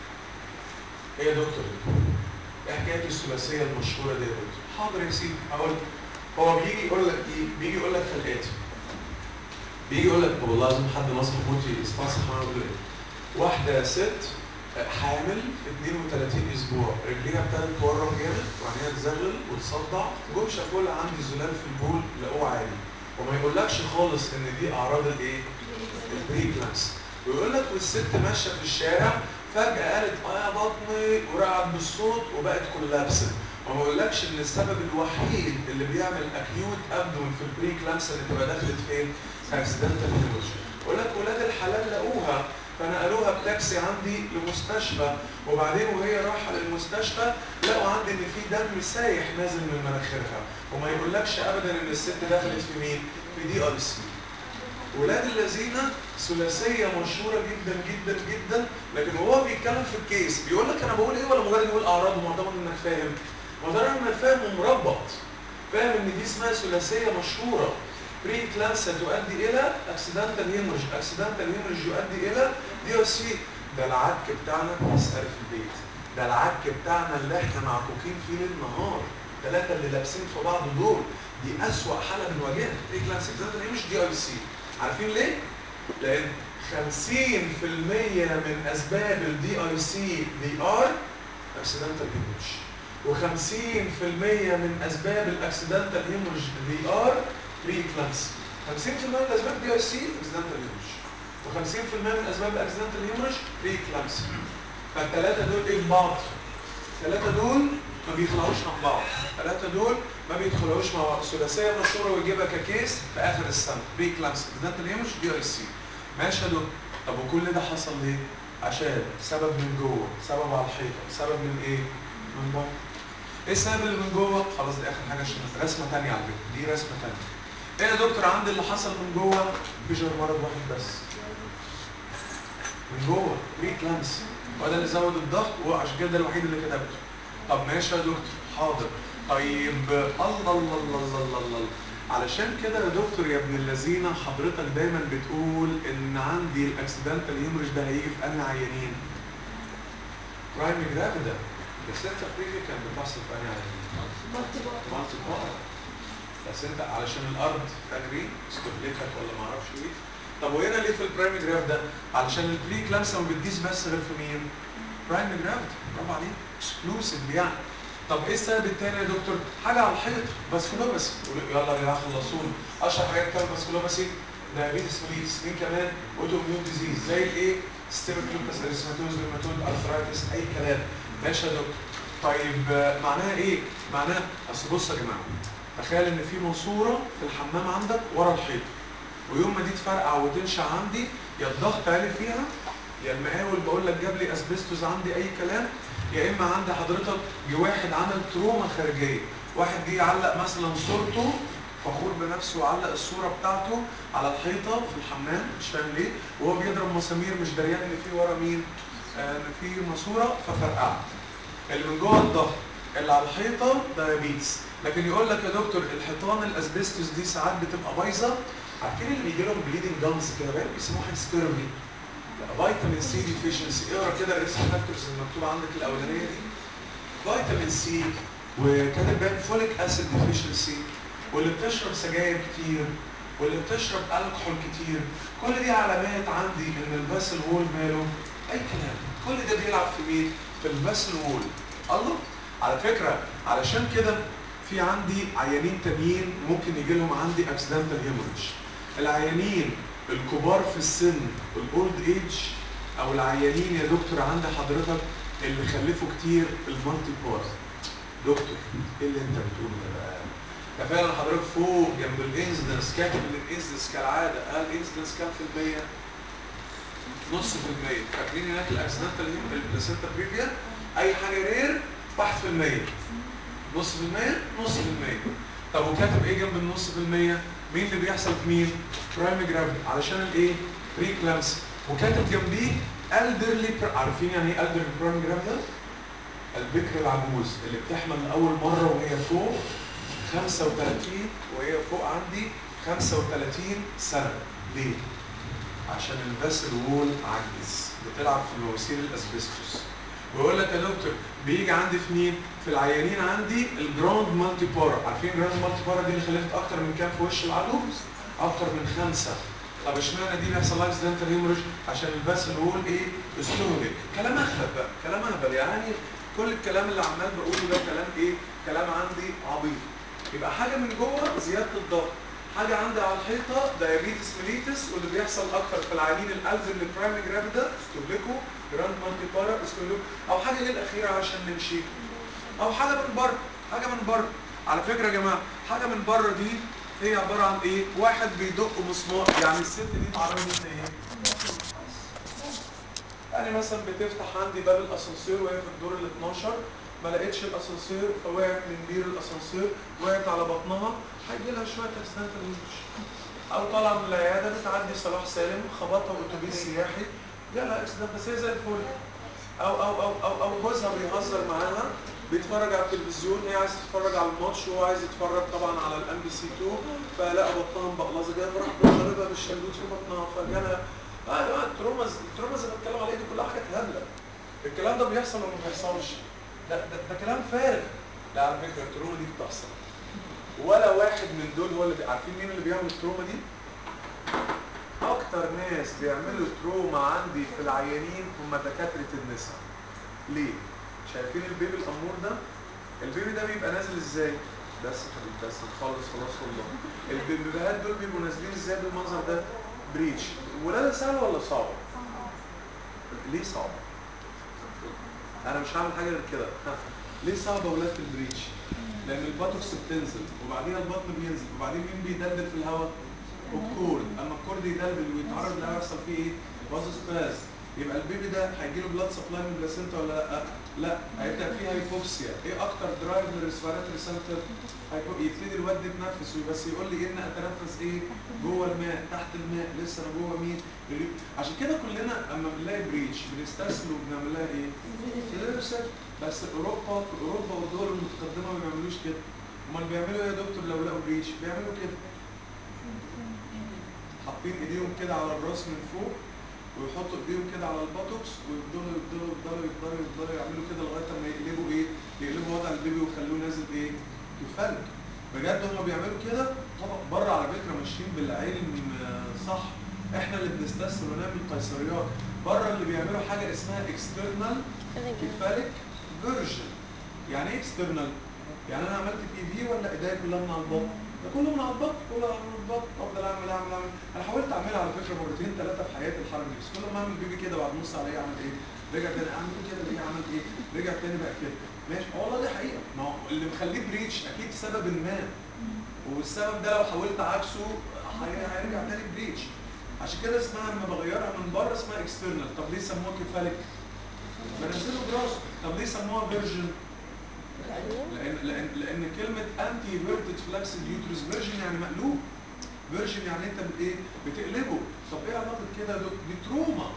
ايه يا دكتور ايه حكايه الثلاثيه المشهوره دي يا دكتور حاضر يا سيدي هقول لك. هو بيجي يقول لك ايه بيجي يقول لك في الاتي بيجي يقول لك طب والله لازم حد ناصح موتي يستنصح انا اقول له ايه واحده ست حامل في 32 اسبوع رجليها ابتدت تورم جامد وعينيها تزغلل وتصدع جم شافوا لها عندي زلال في البول لقوه عالي وما يقولكش خالص ان دي اعراض الايه؟ البريكلانس ويقول لك والست ماشيه في الشارع فجاه قالت اه يا بطني ورقعت بالصوت وبقت كولابسد وما يقولكش ان السبب الوحيد اللي بيعمل اكيوت ابدومن في البريكلانس اللي تبقى دخلت فين؟ في اكسيدنتال هيموريج يقول لك ولاد الحلال لقوها فنقلوها بتاكسي عندي لمستشفى وبعدين وهي رايحه للمستشفى لقوا عندي ان في دم سايح نازل من مناخيرها وما يقولكش ابدا ان الست دخلت في مين؟ في دي ار سي. ولاد الذين ثلاثيه مشهوره جدا جدا جدا لكن وهو بيتكلم في الكيس بيقول لك انا بقول ايه ولا مجرد يقول اعراض ومعتقد انك فاهم؟ معتقد انك فاهم ومربط. فاهم ان دي اسمها ثلاثيه مشهوره. بري كلانسا تؤدي الى اكسيدنتال هيموريج، اكسيدنتال هيموريج يؤدي الى دي او سي ده العك بتاعنا اسال في البيت ده العك بتاعنا اللي احنا معكوكين فيه ليل نهار الثلاثه اللي لابسين في بعض دول دي اسوأ حاله بنواجهها بري كلانسا اكسيدنتال هيموريج دي او سي عارفين ليه؟ لان 50% من اسباب الدي اي سي دي ار اكسيدنتال هيموريج و50% من اسباب الاكسيدنتال هيموريج دي ار بري كلانس 50% من الاسباب دي اي سي اكسيدنتال هيموريج و50% من اسباب الاكسيدنتال هيموريج بري كلانس فالثلاثه دول ايه في بعض؟ الثلاثه دول ما بيطلعوش مع بعض الثلاثه دول ما بيدخلوش مع بعض ثلاثيه مشهوره ويجيبها ككيس في اخر السنه بري كلانس اكسيدنتال هيموريج دي اي سي ماشي يا دكتور طب وكل ده حصل ليه؟ عشان سبب من جوه سبب على الحيطه سبب من ايه؟ من بره ايه السبب اللي من جوه؟ خلاص دي اخر حاجه عشان رسمه ثانيه على فكره دي رسمه ثانيه ايه يا دكتور عندي اللي حصل من جوه مفيش غير مرض واحد بس من جوه بري كلانس وده اللي زود الضغط وعشان كده ده الوحيد اللي كتبته طب ماشي يا دكتور حاضر طيب الله الله الله الله الله, الله. علشان كده يا دكتور يا ابن الذين حضرتك دايما بتقول ان عندي الاكسيدنتال هيموريج ده هيجي في انهي عيانين؟ برايم جرافيدا بس انت بريفي كان بتحصل في انهي عيانين؟ مالتي بار بس انت علشان الارض فاكرين استهلكت ولا ما اعرفش ايه طب وهنا ليه في البرايم جراف ده؟ علشان البري كلامسا ما بتجيش بس غير في مين؟ برايم جرافيتي برافو عليك اكسكلوسيف يعني طب ايه السبب التاني يا دكتور؟ حاجه على الحيط باسكولوباسي يلا يا جماعه خلصونا اشهر حاجات كام باسكولوباسي دايابيتس ميليتس مين كمان؟ اوتو ميون ديزيز زي الايه؟ ستيريك لوبس اريثماتوز روماتويد ارثرايتس اي كلام ماشي يا دكتور طيب معناها ايه؟ معناها اصل بص يا جماعه تخيل ان في ماسوره في الحمام عندك ورا الحيط ويوم ما دي تفرقع وتنشع عندي يا الضغط عالي فيها يا المقاول بقول لك جاب لي اسبستوس عندي اي كلام يا اما عند حضرتك جه واحد عمل تروما خارجيه واحد جه يعلق مثلا صورته فخور بنفسه وعلق الصوره بتاعته على الحيطه في الحمام مش فاهم ليه وهو بيضرب مسامير مش دريان ان في ورا مين آه ان في ماسوره ففرقعت اللي من جوه الظهر اللي على الحيطه دايابيتس لكن يقول لك يا دكتور الحيطان الاسبستوس دي ساعات بتبقى بايظه عارفين اللي بيجي لهم بليدنج جامز كده بقى بيسموها سكيرمي لا فيتامين سي ديفيشنسي اقرا كده الريسك فاكتورز المكتوبه عندك الاولانيه دي فيتامين سي وكاتب بقى فوليك اسيد ديفيشنسي واللي بتشرب سجاير كتير واللي بتشرب الكحول كتير كل دي علامات عندي ان الباسل وول ماله اي كلام كل ده بيلعب في مين في الباسل وول الله على فكره علشان كده في عندي عيانين تانيين ممكن يجي لهم عندي اكسيدنتال هيموريج العيانين الكبار في السن الاولد ايج او العيانين يا دكتور عند حضرتك اللي خلفوا كتير المالتي بار دكتور ايه اللي انت بتقوله ده بقى ده فعلا حضرتك فوق جنب الانسدنس كاتب الانسدنس كالعاده هل الانسدنس كام في المية؟ نص في المية فاكرين هناك الاكسيدنتال البلاسينتا بريفيا اي حاجه رير 1% نص في المية نص في المية طب وكاتب ايه جنب النص في المية مين اللي بيحصل في مين برايم جرافيتي علشان الايه بري كلامس وكاتب جنبيه elderly بر... عارفين يعني ايه elderly برايم جرافيتي البكر العجوز اللي بتحمل لاول مره وهي فوق 35 وهي فوق عندي 35 سنه ليه عشان الفاسل وول عجز بتلعب في مواسير الاسبستوس ويقول لك يا دكتور بيجي عندي في مين؟ في العيانين عندي الجراند مالتي بارا، عارفين الجراند مالتي بارا دي اللي خلفت اكتر من كام في وش العدو؟ اكتر من خمسه. طب اشمعنى دي بيحصل لها اكسيدنتال هيموريج؟ عشان الباس اللي هو ايه؟ استهلك. كلام اهبل بقى، كلام اهبل يعني كل الكلام اللي عمال بقوله ده كلام ايه؟ كلام عندي عبيط. يبقى حاجه من جوه زياده الضغط. حاجه عندي على الحيطه دايابيتس ميليتس واللي بيحصل اكتر في العيانين الالفر اللي برايمري جرافيدا استهلكوا جراند مالتي بارا استهلكوا او حاجه ايه الاخيره عشان نمشي او حاجه من بره حاجه من بره على فكره يا جماعه حاجه من بره دي هي عباره عن ايه واحد بيدق مسمار يعني الست دي اتعرضت لايه يعني مثلا بتفتح عندي باب الاسانسير وهي في الدور ال 12 ما لقيتش الاسانسير فوقعت من بير الاسانسير وقعت على بطنها هيجي لها شويه اكسيدنتال هيموريج او طالعه من العياده بتعدي صلاح سالم خبطها اتوبيس سياحي جالها اكسيدنت بس هي زي الفل او او او او او جوزها بيهزر معاها بيتفرج على التلفزيون هي عايزه تتفرج على الماتش وهو عايز يتفرج طبعا على الام بي سي 2 فلقى بطنها مبقلظه كده فراح ضربها بالشلوت في بطنها فجالها اه يا جماعه الترومز الترومز اللي بتكلم عليها دي كلها حاجات هبله الكلام ده بيحصل ولا ما بيحصلش ده, ده, ده كلام فارغ لا على فكره التروما دي بتحصل ولا واحد من دول هو اللي بي... عارفين مين اللي بيعمل التروما دي؟ اكتر ناس بيعملوا تروما عندي في العيانين هم دكاتره النساء ليه؟ شايفين البيبي الامور ده؟ البيبي ده بيبقى نازل ازاي؟ بس يا حبيبي بس نخلص خلاص والله البيبيهات دول بيبقوا نازلين ازاي بالمنظر ده؟ بريتش الولاده سهله ولا صعبه؟ ليه صعبه؟ انا مش هعمل حاجه غير كده ليه صعبه ولاده البريتش؟ لان الباتوكس بتنزل وبعدين البطن بينزل وبعدين مين بيدلدل في الهواء؟ الكورد اما الكورد يدلدل ويتعرض للهواء يحصل فيه ايه؟ بازوسباز يبقى البيبي ده هيجي له بلاد سبلاي من البلاسينتا ولا لا؟ لا هيبدا فيه هايبوكسيا ايه اكتر درايف للريسبيراتوري سنتر؟ يبتدي الواد يتنفس بس يقول لي ان اتنفس ايه؟ جوه الماء تحت الماء لسه انا جوه مين؟ عشان كده كلنا اما بنلاقي بريتش بنستسهل وبنعمل لها ايه؟ ريسيرش بس اوروبا في اوروبا والدول المتقدمه ما بيعملوش كده امال بيعملوا ايه يا دكتور لو لقوا بريتش؟ بيعملوا كده حاطين ايديهم كده على الراس من فوق ويحطوا ايديهم كده على الباتوكس ويفضلوا يفضلوا يفضلوا يفضلوا يفضلوا يعملوا كده لغايه ما يقلبوا ايه؟ يقلبوا وضع البيبي ويخلوه نازل ايه؟ يفلج بجد هم بيعملوا كده طبعا بره على فكره ماشيين بالعلم صح احنا اللي بنستسهل ونعمل قيصريات بره اللي بيعملوا حاجه اسمها اكسترنال كيفاليك فيرجن يعني ايه اكسترنال؟ يعني انا عملت بي في ولا ايديا كلها من على البطن؟ ده كله من على البطن كله من البطن افضل اعمل اعمل اعمل انا حاولت اعملها على فكره مرتين ثلاثه في حياتي الحرب بس كل ما اعمل بيبي كده بعد نص عليه اعمل ايه؟ رجع تاني اعمل كده ايه عمل ايه؟ رجع تاني بقى كده ماشي والله دي حقيقه ما هو اللي مخليه بريتش اكيد سبب ما والسبب ده لو حاولت عكسه هيرجع تاني بريتش عشان كده اسمها لما بغيرها من بره اسمها اكسترنال طب ليه سموها كيفاليك؟ بنزله براسه طب ليه سموها فيرجن؟ لان لان لان كلمه انتي فيرتد فلاكسد يوترس فيرجن يعني مقلوب فيرجن يعني انت بت ايه بتقلبه طب ايه علاقه كده دي تروما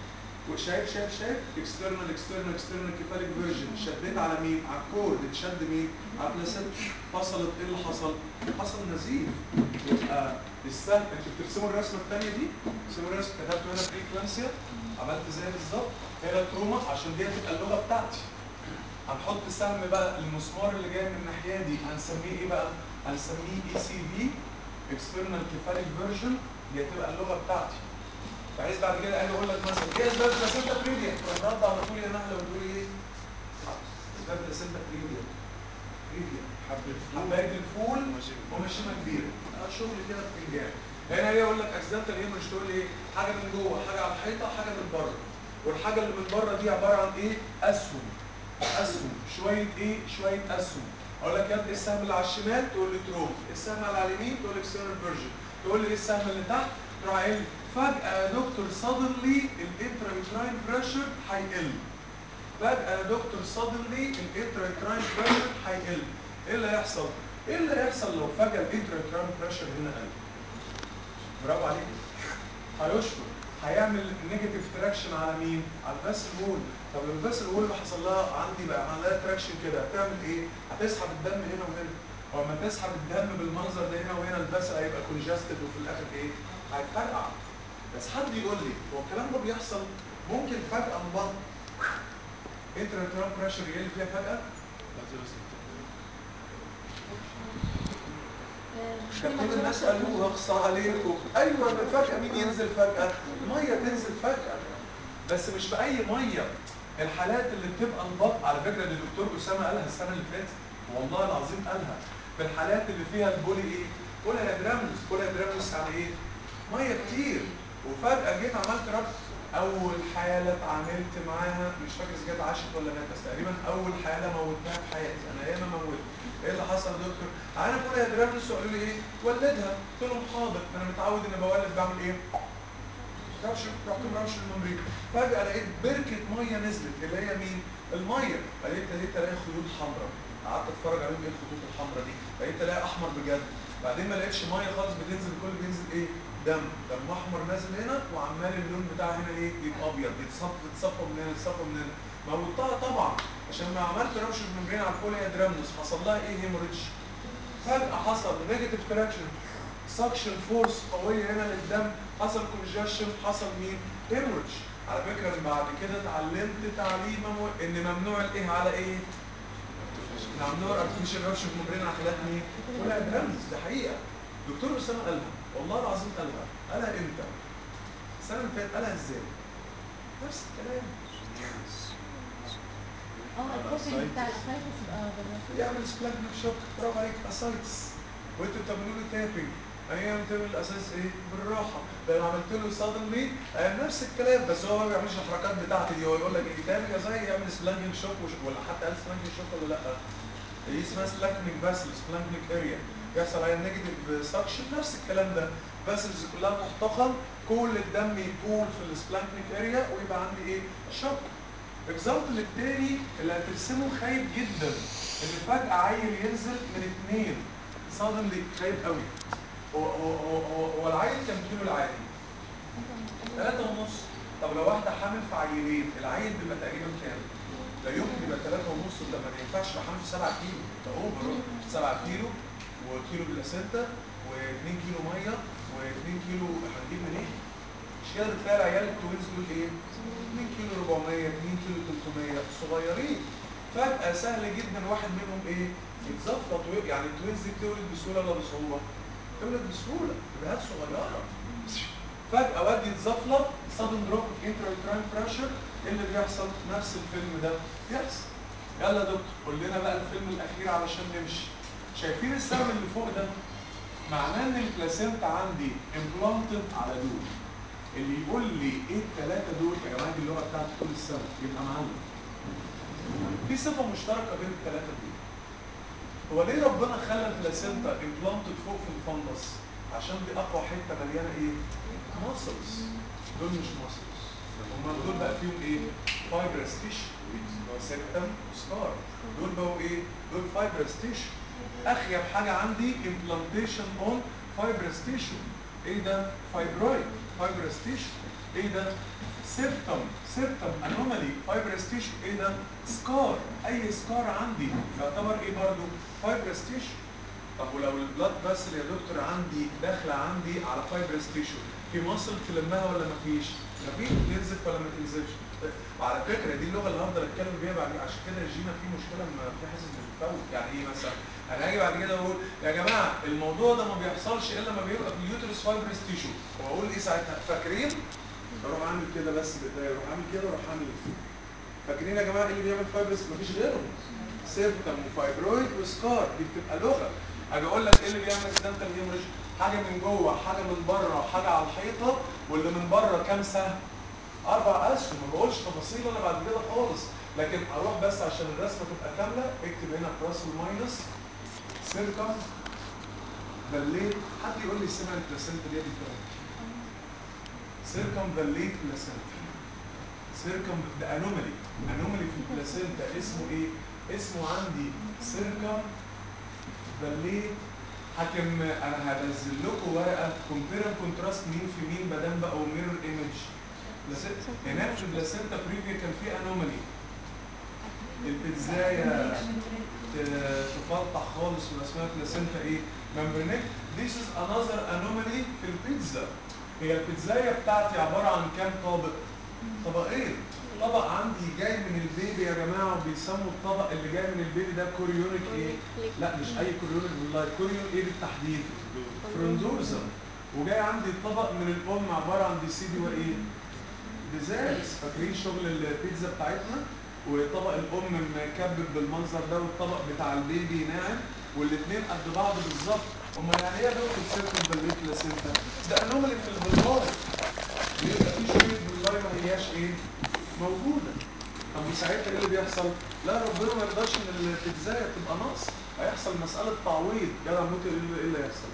وشايف شايف شايف اكسترنال اكسترنال اكسترنال كيفاليك فيرجن شديت على مين؟ على الكورد اتشد مين؟ على البلاسنتا حصلت ايه اللي حصل؟ حصل نزيف يبقى السهم انتوا بترسموا الرسمه الثانيه دي بترسموا الرسمه كتبت هنا بري كلانسيا عملت زي بالظبط هنا تروما عشان دي هتبقى اللغه بتاعتي هنحط سهم بقى المسمار اللي جاي من الناحيه دي هنسميه ايه بقى؟ هنسميه اي سي في اكسترنال كيفاليك فيرجن دي هتبقى اللغه بتاعتي فعايز بعد كده اجي اقول لك مثلا ايه اسباب بلاسنتا بريديا؟ فالنهارده على طول يا نحله وتقول ايه؟ اسباب بلاسنتا بريديا بريديا حبايه الفول ومشيمه كبيره اه شغل كده بتنجان هنا ليه اقول لك اكسيدنتال ايه مش تقول لي ايه؟ حاجه من جوه حاجه على الحيطه حاجه من بره والحاجه اللي من بره دي عباره عن ايه؟ اسهم اسهم شويه ايه؟ شويه اسهم اقول لك يا ابني ايه السهم اللي على الشمال تقول لي تروم السهم اللي على اليمين تقول لي اكسترنال فيرجن تقول لي ايه السهم اللي تحت تروح قايل لي فجاه يا دكتور سادنلي الانترايتراين بريشر هيقل فجاه يا دكتور سادنلي الانترايتراين بريشر هيقل ايه اللي هيحصل؟ ايه اللي هيحصل لو فجاه الانترايتراين بريشر هنا قل؟ برافو عليك هيشفط هيعمل نيجاتيف تراكشن على مين؟ على الفاسل وول طب لو الفاسل وول اللي حصل لها عندي بقى عمل لها تراكشن كده هتعمل ايه؟ هتسحب الدم هنا وهنا ولما تسحب الدم بالمنظر ده هنا وهنا الفاسل هيبقى كونجستد وفي الاخر ايه؟ هيفرقع بس حد يقول لي هو الكلام ده بيحصل ممكن فجأة انبط انترا بريشر يقل فيها فجأة؟ كان كل الناس قالوا اقصى عليكم ايوه من فجأة مين ينزل فجأة؟ المية تنزل فجأة بس مش بأي مية الحالات اللي بتبقى انبط على فكرة اللي الدكتور أسامة قالها السنة اللي فاتت والله العظيم قالها في الحالات اللي فيها البولي ايه؟ بولي هيدرامنس بولي هيدرامنس يعني ايه؟ مية كتير وفجأة جيت عملت ربط أول حالة اتعاملت معاها مش فاكر إذا كانت عاشت ولا مات بس تقريبا أول حالة موتها في حياتي أنا ياما موت إيه اللي حصل يا دكتور؟ أنا بقول يا درامس وقالوا لي إيه؟ ولدها قلت لهم حاضر أنا متعود إني بولد بعمل إيه؟ رش رحت مرش الممرين فجأة لقيت بركة مية نزلت اللي هي مين؟ المية لقيت لقيت الاقي خيوط حمراء قعدت اتفرج عليهم ايه الخطوط الحمراء دي لقيت الاقي احمر بجد بعدين ما لقيتش ميه خالص بتنزل كل بينزل ايه دم دم احمر نازل هنا وعمال اللون بتاعها هنا ايه يبقى ابيض يتصف يتصفى من هنا يتصفى من هنا موتها طبعا عشان ما عملت رش الممبرين على البولي ادرامنس حصل لها ايه هيموريدج فجأة حصل نيجاتيف تراكشن سكشن فورس قوية هنا للدم حصل كونجشن حصل مين؟ هيموريدج على فكرة بعد كده اتعلمت تعليم مو- ان ممنوع الايه على ايه؟ ممنوع ارتفيشال رش الممبرين على حالات مين؟ ولا ادرامنس ده حقيقة دكتور اسامة قالها والله العظيم قالها قالها امتى؟ السنة اللي فاتت قالها ازاي؟ نفس الكلام اه الكوبي بتاع الاسايتس يبقى بالرسول يعمل سبلاجنك شوك برافو عليك اسايتس وانتوا بتعملوا له تابنج ايام تعمل الاساس ايه بالراحه ده انا عملت له سادنلي نفس الكلام بس هو ما بيعملش الحركات بتاعتي دي هو يقول لك ايه تابنج زي يعمل سبلاجنك شوك وش- ولا حتى قال سبلاجنك شوك ولا لا دي اسمها سبلاجنك باسل سبلاجنك اريا بيحصل عليها نيجاتيف سكشن نفس الكلام ده باسلز كلها محتقن كل الدم يبول في السبلاجنك اريا ويبقى عندي ايه شوك اكزامبل التاني اللي هترسمه خايب جدا اللي فجأة عيل ينزل من اتنين صادملي خايب قوي هو هو هو هو, هو العيل كام كيلو العادي؟ ثلاثة ونص طب لو واحدة حامل في عيلين العيل بيبقى تقريبا كام؟ لا يمكن يبقى ثلاثة ونص ده ما ينفعش يبقى حامل في 7 كيلو ده اوفر 7 كيلو وكيلو بلاسينتا و2 كيلو ميه و2 كيلو هنجيب منين؟ مش كده بتلاقي العيال التوينز دول ايه؟ 2 كيلو 400 2 كيلو 300 صغيرين فجأة سهل جدا واحد منهم ايه؟ يتزفلط وي- يعني التوينز دي بتولد بسهولة ولا بصعوبة؟ بتولد بسهولة بجهات صغيرة فجأة واد يتزفلط sudden drop of intrauterine pressure ايه اللي بيحصل؟ نفس الفيلم ده يحصل يلا يا دكتور قول لنا بقى الفيلم الأخير علشان نمشي شايفين السهم اللي فوق ده؟ معناه ان البلاسينتا عندي امبلانتد على دول اللي يقول لي ايه الثلاثه دول يا جماعه دي اللغه بتاعت طول السنه يبقى معلم في صفه مشتركه بين الثلاثه دول هو ليه ربنا خلى البلاسينتا امبلانتد فوق في الفندس عشان دي اقوى حته مليانه ايه ماسلز دول مش ماسلز هم دول بقى فيهم ايه فايبرس تيشو هو سيرتم وسكار دول بقوا ايه دول فايبرس تيشو اخيب حاجه عندي امبلانتيشن اون فايبرس تيشو ايه ده فايبرويد فايبرس تيشو ايه ده سيبتم سيبتم انومالي فايبرس تيشو ايه ده؟ سكار اي سكار عندي يعتبر ايه برضو؟ فايبرس تيشو طب ولو البلاد فاسل يا دكتور عندي داخله عندي على فايبرس تيشو في مصل تلمها ولا مفيش؟ مفيش تنزف ولا ما تنزفش؟ وعلى فكره دي اللغه اللي هفضل اتكلم بيها بعد عشان كده جينا في مشكله لما في حاسس بالفوت يعني ايه مثلا؟ انا هاجي بعد كده اقول يا جماعه الموضوع ده ما بيحصلش الا لما بيبقى في اليوترس فايبرس تيشو واقول ايه ساعتها؟ فاكرين؟ اروح اعمل كده بس بايديا اروح اعمل كده واروح اعمل كده فاكرين يا جماعه ايه اللي بيعمل فايبرس مفيش غيرهم سيبتم وفايبرويد وسكار دي بتبقى لغه اجي اقول لك ايه اللي بيعمل اكسيدنتال هيموريج حاجه من جوه حاجه من بره وحاجه على الحيطه واللي من بره كام سهم اربع اسهم ما بقولش تفاصيل انا بعد كده خالص لكن اروح بس عشان الرسمه تبقى كامله اكتب هنا بلس وماينس سيركم فاليت حد يقول لي سمع البلاسنتا دي بالكلام سيركم فاليت بلاسنتا سيركم ده انومالي انومالي في البلاسنتا اسمه ايه؟ اسمه عندي سيركم فاليت حاكم انا هنزل لكم ورقه كومبير كونتراست مين في مين بدل بقى وميرور ايمج هناك في البلاسنتا بريفيا كان في انومالي البيتزاية تفلطح خالص ولا اسمها بلاسنتا ايه؟ ممبرينيك This is another anomaly في البيتزا هي البيتزاية بتاعتي عبارة عن كام طابق؟ طبقين طبق عندي جاي من البيبي يا جماعة وبيسموا الطبق اللي جاي من البيبي ده كوريونيك ايه؟ لا مش اي كوريونيك والله كوريون ايه بالتحديد؟ فرندوزا وجاي عندي طبق من الام عبارة عن ديسيدي وايه؟ بزاز فاكرين شغل البيتزا بتاعتنا؟ وطبق الام مكبب بالمنظر ده والطبق بتاع البيبي ناعم والاثنين قد بعض بالظبط امال يعني ايه يا دكتور سيركم بالليت بلاسنتا؟ ده انومالي في البلغار بيبقى في شويه بالله ما هياش ايه؟ موجوده طب وساعتها ايه اللي بيحصل؟ لا ربنا ما يرضاش ان البيتزايه تبقى ناقص هيحصل مساله تعويض جدع موت ايه اللي- إيه اللي هيحصل؟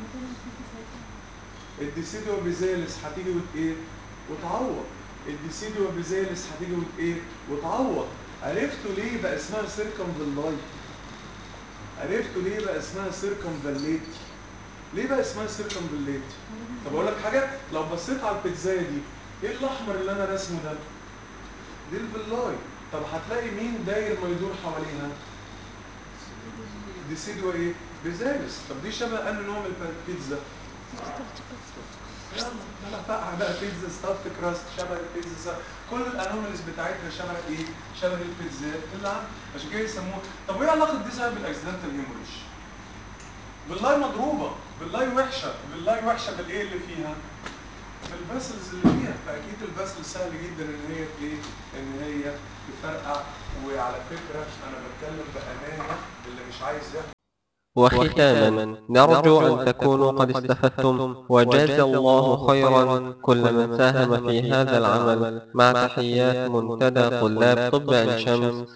الديسيديو بيزالس هتيجي وت ايه؟ وتعوض الديسيديو بيزالس هتيجي وت ايه؟ وتعوض عرفتوا ليه بقى اسمها سيركم فيلاي؟ عرفتوا ليه بقى اسمها سيركم فاليت؟ ليه بقى اسمها سيركم فاليت؟ طب اقول لك حاجه لو بصيت على البيتزايه دي ايه الاحمر اللي انا راسمه ده؟ دي الفيلاي طب هتلاقي مين داير ما يدور حواليها؟ ديسيديو ايه؟ بيزالس طب دي شبه انهي نوع من البيتزا؟ يلا انا بقى بقى بيتزا ستافت كراست شبه البيتزا سا- كل الانوماليز بتاعتنا شبه ايه؟ شبه البيتزات اللي عندنا عشان كده يسموها طب وايه علاقه دي سبب بالاكسيدنتال هيموريج؟ بالله مضروبه بالله وحشه بالله وحشه بالايه اللي فيها؟ بالفاسلز اللي فيها فاكيد الفاسل سهل جدا ان هي ايه؟ ان هي تفرقع وعلى فكره انا بتكلم بامانه اللي مش عايز يحصل وختاما نرجو أن تكونوا قد استفدتم وجاز الله خيرا كل من ساهم في هذا العمل مع تحيات منتدى طلاب طب عين شمس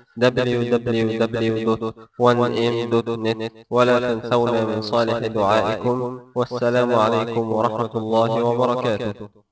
www.1m.net ولا تنسونا من صالح دعائكم والسلام عليكم ورحمة الله وبركاته